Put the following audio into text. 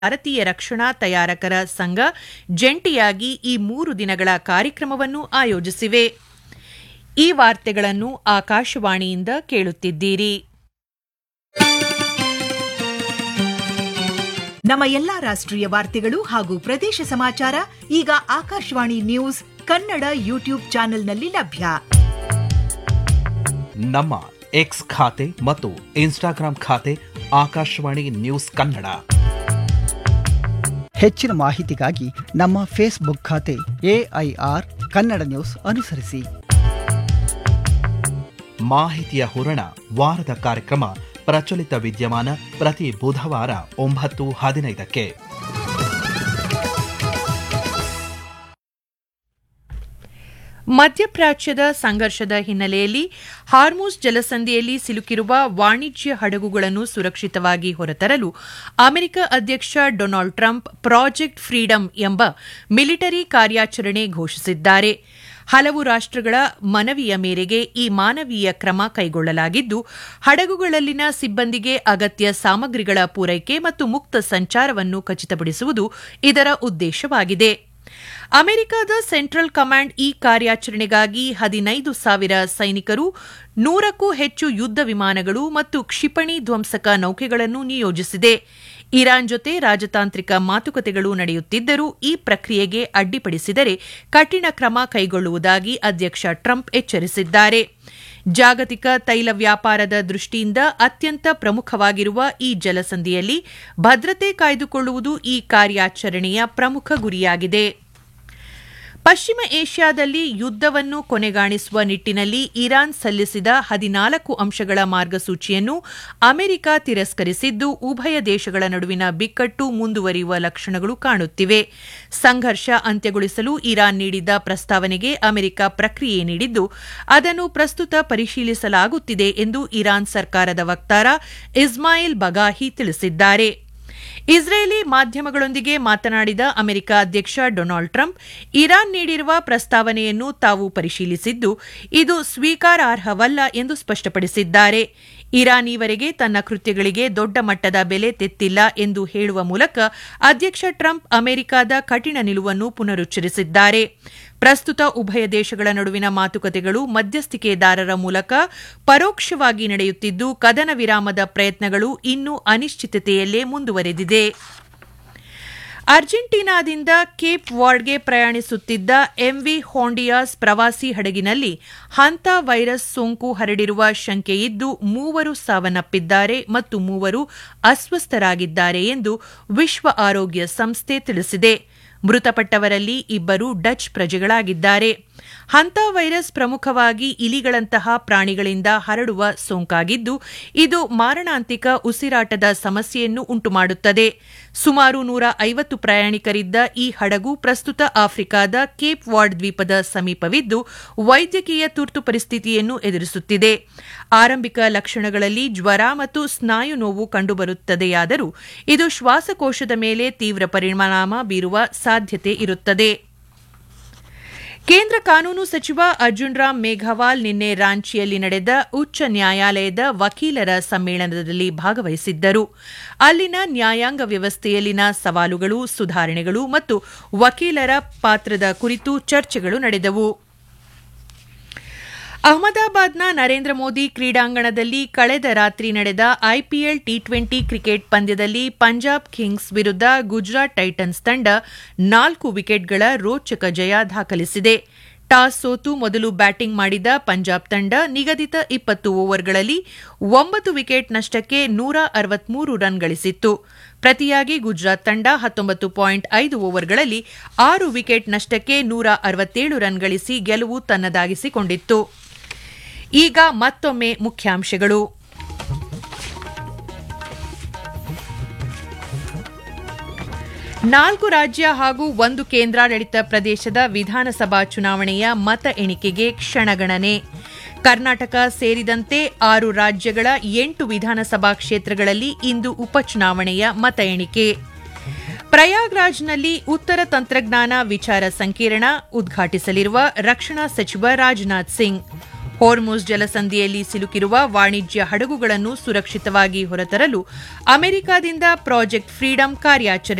ಭಾರತೀಯ ರಕ್ಷಣಾ ತಯಾರಕರ ಸಂಘ ಜಂಟಿಯಾಗಿ ಈ ಮೂರು ದಿನಗಳ ಕಾರ್ಯಕ್ರಮವನ್ನು ಆಯೋಜಿಸಿವೆ ಈ ವಾರ್ತೆಗಳನ್ನು ಆಕಾಶವಾಣಿಯಿಂದ ಕೇಳುತ್ತಿದ್ದೀರಿ ನಮ್ಮ ಎಲ್ಲಾ ರಾಷ್ಟ್ರೀಯ ವಾರ್ತೆಗಳು ಹಾಗೂ ಪ್ರದೇಶ ಸಮಾಚಾರ ಈಗ ಆಕಾಶವಾಣಿ ನ್ಯೂಸ್ ಕನ್ನಡ ಯೂಟ್ಯೂಬ್ ಚಾನೆಲ್ನಲ್ಲಿ ಲಭ್ಯ ನಮ್ಮ ಎಕ್ಸ್ ಖಾತೆ ಮತ್ತು ಇನ್ಸ್ಟಾಗ್ರಾಂ ಖಾತೆ ಆಕಾಶವಾಣಿ ನ್ಯೂಸ್ ಕನ್ನಡ ಹೆಚ್ಚಿನ ಮಾಹಿತಿಗಾಗಿ ನಮ್ಮ ಫೇಸ್ಬುಕ್ ಖಾತೆ ಎಐಆರ್ ಕನ್ನಡ ನ್ಯೂಸ್ ಅನುಸರಿಸಿ ಮಾಹಿತಿಯ ಹೂರಣ ವಾರದ ಕಾರ್ಯಕ್ರಮ ಪ್ರಚಲಿತ ವಿದ್ಯಮಾನ ಪ್ರತಿ ಬುಧವಾರ ಒಂಬತ್ತು ಹದಿನೈದಕ್ಕೆ ಮಧ್ಯಪ್ರಾಚ್ಯದ ಸಂಘರ್ಷದ ಹಿನ್ನೆಲೆಯಲ್ಲಿ ಹಾರ್ಮೂಸ್ ಜಲಸಂಧಿಯಲ್ಲಿ ಸಿಲುಕಿರುವ ವಾಣಿಜ್ಯ ಹಡಗುಗಳನ್ನು ಸುರಕ್ಷಿತವಾಗಿ ಹೊರತರಲು ಅಮೆರಿಕ ಅಧ್ಯಕ್ಷ ಡೊನಾಲ್ಡ್ ಟ್ರಂಪ್ ಪ್ರಾಜೆಕ್ಟ್ ಫ್ರೀಡಂ ಎಂಬ ಮಿಲಿಟರಿ ಕಾರ್ಯಾಚರಣೆ ಘೋಷಿಸಿದ್ದಾರೆ ಹಲವು ರಾಷ್ಟ್ರಗಳ ಮನವಿಯ ಮೇರೆಗೆ ಈ ಮಾನವೀಯ ಕ್ರಮ ಕೈಗೊಳ್ಳಲಾಗಿದ್ದು ಹಡಗುಗಳಲ್ಲಿನ ಸಿಬ್ಬಂದಿಗೆ ಅಗತ್ಯ ಸಾಮಗ್ರಿಗಳ ಪೂರೈಕೆ ಮತ್ತು ಮುಕ್ತ ಸಂಚಾರವನ್ನು ಖಚಿತಪಡಿಸುವುದು ಇದರ ಉದ್ದೇಶವಾಗಿದೆ ಅಮೆರಿಕದ ಸೆಂಟ್ರಲ್ ಕಮಾಂಡ್ ಈ ಕಾರ್ಯಾಚರಣೆಗಾಗಿ ಹದಿನೈದು ಸಾವಿರ ಸೈನಿಕರು ನೂರಕ್ಕೂ ಹೆಚ್ಚು ಯುದ್ಧ ವಿಮಾನಗಳು ಮತ್ತು ಕ್ಷಿಪಣಿ ಧ್ವಂಸಕ ನೌಕೆಗಳನ್ನು ನಿಯೋಜಿಸಿದೆ ಇರಾನ್ ಜೊತೆ ರಾಜತಾಂತ್ರಿಕ ಮಾತುಕತೆಗಳು ನಡೆಯುತ್ತಿದ್ದರೂ ಈ ಪ್ರಕ್ರಿಯೆಗೆ ಅಡ್ಡಿಪಡಿಸಿದರೆ ಕಠಿಣ ಕ್ರಮ ಕೈಗೊಳ್ಳುವುದಾಗಿ ಅಧ್ಯಕ್ಷ ಟ್ರಂಪ್ ಎಚ್ಚರಿಸಿದ್ದಾರೆ ಜಾಗತಿಕ ತೈಲ ವ್ಯಾಪಾರದ ದೃಷ್ಟಿಯಿಂದ ಅತ್ಯಂತ ಪ್ರಮುಖವಾಗಿರುವ ಈ ಜಲಸಂಧಿಯಲ್ಲಿ ಭದ್ರತೆ ಕಾಯ್ದುಕೊಳ್ಳುವುದು ಈ ಕಾರ್ಯಾಚರಣೆಯ ಪ್ರಮುಖ ಗುರಿಯಾಗಿದೆ ಪಶ್ಚಿಮ ಏಷ್ಯಾದಲ್ಲಿ ಯುದ್ದವನ್ನು ಕೊನೆಗಾಣಿಸುವ ನಿಟ್ಟಿನಲ್ಲಿ ಇರಾನ್ ಸಲ್ಲಿಸಿದ ಹದಿನಾಲ್ಕು ಅಂಶಗಳ ಮಾರ್ಗಸೂಚಿಯನ್ನು ಅಮೆರಿಕ ತಿರಸ್ಕರಿಸಿದ್ದು ಉಭಯ ದೇಶಗಳ ನಡುವಿನ ಬಿಕ್ಕಟ್ಟು ಮುಂದುವರಿಯುವ ಲಕ್ಷಣಗಳು ಕಾಣುತ್ತಿವೆ ಸಂಘರ್ಷ ಅಂತ್ಯಗೊಳಿಸಲು ಇರಾನ್ ನೀಡಿದ್ದ ಪ್ರಸ್ತಾವನೆಗೆ ಅಮೆರಿಕ ಪ್ರಕ್ರಿಯೆ ನೀಡಿದ್ದು ಅದನ್ನು ಪ್ರಸ್ತುತ ಪರಿಶೀಲಿಸಲಾಗುತ್ತಿದೆ ಎಂದು ಇರಾನ್ ಸರ್ಕಾರದ ವಕ್ತಾರ ಇಸ್ಮಾಯಿಲ್ ಬಗಾಹಿ ತಿಳಿಸಿದ್ದಾರೆ ಇಸ್ರೇಲಿ ಮಾಧ್ಯಮಗಳೊಂದಿಗೆ ಮಾತನಾಡಿದ ಅಮೆರಿಕ ಅಧ್ಯಕ್ಷ ಡೊನಾಲ್ಡ್ ಟ್ರಂಪ್ ಇರಾನ್ ನೀಡಿರುವ ಪ್ರಸ್ತಾವನೆಯನ್ನು ತಾವು ಪರಿಶೀಲಿಸಿದ್ದು ಇದು ಸ್ವೀಕಾರಾರ್ಹವಲ್ಲ ಎಂದು ಸ್ಪಷ್ಟಪಡಿಸಿದ್ದಾರೆ ಇರಾನ್ ಈವರೆಗೆ ತನ್ನ ಕೃತ್ಯಗಳಿಗೆ ದೊಡ್ಡ ಮಟ್ಟದ ಬೆಲೆ ತೆತ್ತಿಲ್ಲ ಎಂದು ಹೇಳುವ ಮೂಲಕ ಅಧ್ಯಕ್ಷ ಟ್ರಂಪ್ ಅಮೆರಿಕದ ಕಠಿಣ ನಿಲುವನ್ನು ಪುನರುಚ್ಚರಿಸಿದ್ದಾರೆ ಪ್ರಸ್ತುತ ಉಭಯ ದೇಶಗಳ ನಡುವಿನ ಮಾತುಕತೆಗಳು ಮಧ್ಯಸ್ಥಿಕೆದಾರರ ಮೂಲಕ ಪರೋಕ್ಷವಾಗಿ ನಡೆಯುತ್ತಿದ್ದು ಕದನ ವಿರಾಮದ ಪ್ರಯತ್ನಗಳು ಇನ್ನೂ ಅನಿಶ್ಚಿತತೆಯಲ್ಲೇ ಮುಂದುವರೆದಿದೆ ಅರ್ಜೆಂಟೀನಾದಿಂದ ಕೇಪ್ ವಾರ್ಡ್ಗೆ ಪ್ರಯಾಣಿಸುತ್ತಿದ್ದ ಎಂವಿ ಹೋಂಡಿಯಾಸ್ ಪ್ರವಾಸಿ ಹಡಗಿನಲ್ಲಿ ಹಂತ ವೈರಸ್ ಸೋಂಕು ಹರಡಿರುವ ಶಂಕೆಯಿದ್ದು ಮೂವರು ಸಾವನ್ನಪ್ಪಿದ್ದಾರೆ ಮತ್ತು ಮೂವರು ಅಸ್ವಸ್ಥರಾಗಿದ್ದಾರೆ ಎಂದು ವಿಶ್ವ ಆರೋಗ್ಯ ಸಂಸ್ಥೆ ತಿಳಿಸಿದೆ ಮೃತಪಟ್ಟವರಲ್ಲಿ ಇಬ್ಬರು ಡಚ್ ಪ್ರಜೆಗಳಾಗಿದ್ದಾರೆ ಹಂತ ವೈರಸ್ ಪ್ರಮುಖವಾಗಿ ಇಲಿಗಳಂತಹ ಪ್ರಾಣಿಗಳಿಂದ ಹರಡುವ ಸೋಂಕಾಗಿದ್ದು ಇದು ಮಾರಣಾಂತಿಕ ಉಸಿರಾಟದ ಸಮಸ್ಯೆಯನ್ನು ಉಂಟುಮಾಡುತ್ತದೆ ಸುಮಾರು ನೂರ ಐವತ್ತು ಪ್ರಯಾಣಿಕರಿದ್ದ ಈ ಹಡಗು ಪ್ರಸ್ತುತ ಆಫ್ರಿಕಾದ ಕೇಪ್ ವಾರ್ಡ್ ದ್ವೀಪದ ಸಮೀಪವಿದ್ದು ವೈದ್ಯಕೀಯ ತುರ್ತು ಪರಿಸ್ಥಿತಿಯನ್ನು ಎದುರಿಸುತ್ತಿದೆ ಆರಂಭಿಕ ಲಕ್ಷಣಗಳಲ್ಲಿ ಜ್ವರ ಮತ್ತು ಸ್ನಾಯು ನೋವು ಕಂಡುಬರುತ್ತದೆಯಾದರೂ ಇದು ಶ್ವಾಸಕೋಶದ ಮೇಲೆ ತೀವ್ರ ಪರಿಣಾಮ ಬೀರುವ ಸಾಧ್ಯತೆ ಇರುತ್ತದೆ ಕೇಂದ್ರ ಕಾನೂನು ಸಚಿವ ಅರ್ಜುನ್ ರಾಮ್ ಮೇಘವಾಲ್ ನಿನ್ನೆ ರಾಂಚಿಯಲ್ಲಿ ನಡೆದ ಉಚ್ಚ ನ್ಯಾಯಾಲಯದ ವಕೀಲರ ಸಮ್ಮೇಳನದಲ್ಲಿ ಭಾಗವಹಿಸಿದ್ದರು ಅಲ್ಲಿನ ನ್ಯಾಯಾಂಗ ವ್ಯವಸ್ಥೆಯಲ್ಲಿನ ಸವಾಲುಗಳು ಸುಧಾರಣೆಗಳು ಮತ್ತು ವಕೀಲರ ಪಾತ್ರದ ಕುರಿತು ಚರ್ಚೆಗಳು ನಡೆದವು ಅಹಮದಾಬಾದ್ನ ನರೇಂದ್ರ ಮೋದಿ ಕ್ರೀಡಾಂಗಣದಲ್ಲಿ ಕಳೆದ ರಾತ್ರಿ ನಡೆದ ಐಪಿಎಲ್ ಟಿ ಟ್ವೆಂಟಿ ಕ್ರಿಕೆಟ್ ಪಂದ್ಯದಲ್ಲಿ ಪಂಜಾಬ್ ಕಿಂಗ್ಸ್ ವಿರುದ್ಧ ಗುಜರಾತ್ ಟೈಟನ್ಸ್ ತಂಡ ನಾಲ್ಕು ವಿಕೆಟ್ಗಳ ರೋಚಕ ಜಯ ದಾಖಲಿಸಿದೆ ಟಾಸ್ ಸೋತು ಮೊದಲು ಬ್ಯಾಟಿಂಗ್ ಮಾಡಿದ ಪಂಜಾಬ್ ತಂಡ ನಿಗದಿತ ಇಪ್ಪತ್ತು ಓವರ್ಗಳಲ್ಲಿ ಒಂಬತ್ತು ವಿಕೆಟ್ ನಷ್ಟಕ್ಕೆ ನೂರ ಅರವತ್ಮೂರು ರನ್ ಗಳಿಸಿತ್ತು ಪ್ರತಿಯಾಗಿ ಗುಜರಾತ್ ತಂಡ ಹತ್ತೊಂಬತ್ತು ಪಾಯಿಂಟ್ ಐದು ಓವರ್ಗಳಲ್ಲಿ ಆರು ವಿಕೆಟ್ ನಷ್ಟಕ್ಕೆ ನೂರ ಅರವತ್ತೇಳು ರನ್ ಗಳಿಸಿ ಗೆಲುವು ತನ್ನದಾಗಿಸಿಕೊಂಡಿತ್ತು ಈಗ ಮತ್ತೊಮ್ಮೆ ಮುಖ್ಯಾಂಶಗಳು ನಾಲ್ಕು ರಾಜ್ಯ ಹಾಗೂ ಒಂದು ಕೇಂದ್ರಾಡಳಿತ ಪ್ರದೇಶದ ವಿಧಾನಸಭಾ ಚುನಾವಣೆಯ ಮತ ಎಣಿಕೆಗೆ ಕ್ಷಣಗಣನೆ ಕರ್ನಾಟಕ ಸೇರಿದಂತೆ ಆರು ರಾಜ್ಯಗಳ ಎಂಟು ವಿಧಾನಸಭಾ ಕ್ಷೇತ್ರಗಳಲ್ಲಿ ಇಂದು ಉಪಚುನಾವಣೆಯ ಮತ ಎಣಿಕೆ ಪ್ರಯಾಗ್ರಾಜ್ನಲ್ಲಿ ಉತ್ತರ ತಂತ್ರಜ್ಞಾನ ವಿಚಾರ ಸಂಕಿರಣ ಉದ್ಘಾಟಿಸಲಿರುವ ರಕ್ಷಣಾ ಸಚಿವ ರಾಜನಾಥ್ ಸಿಂಗ್ ಹೋರ್ಮುಸ್ ಜಲಸಂಧಿಯಲ್ಲಿ ಸಿಲುಕಿರುವ ವಾಣಿಜ್ಯ ಹಡಗುಗಳನ್ನು ಸುರಕ್ಷಿತವಾಗಿ ಹೊರತರಲು ಅಮೆರಿಕದಿಂದ ಪ್ರಾಜೆಕ್ಟ್ ಫ್ರೀಡಂ ಕಾರ್ಯಾಚರಣೆ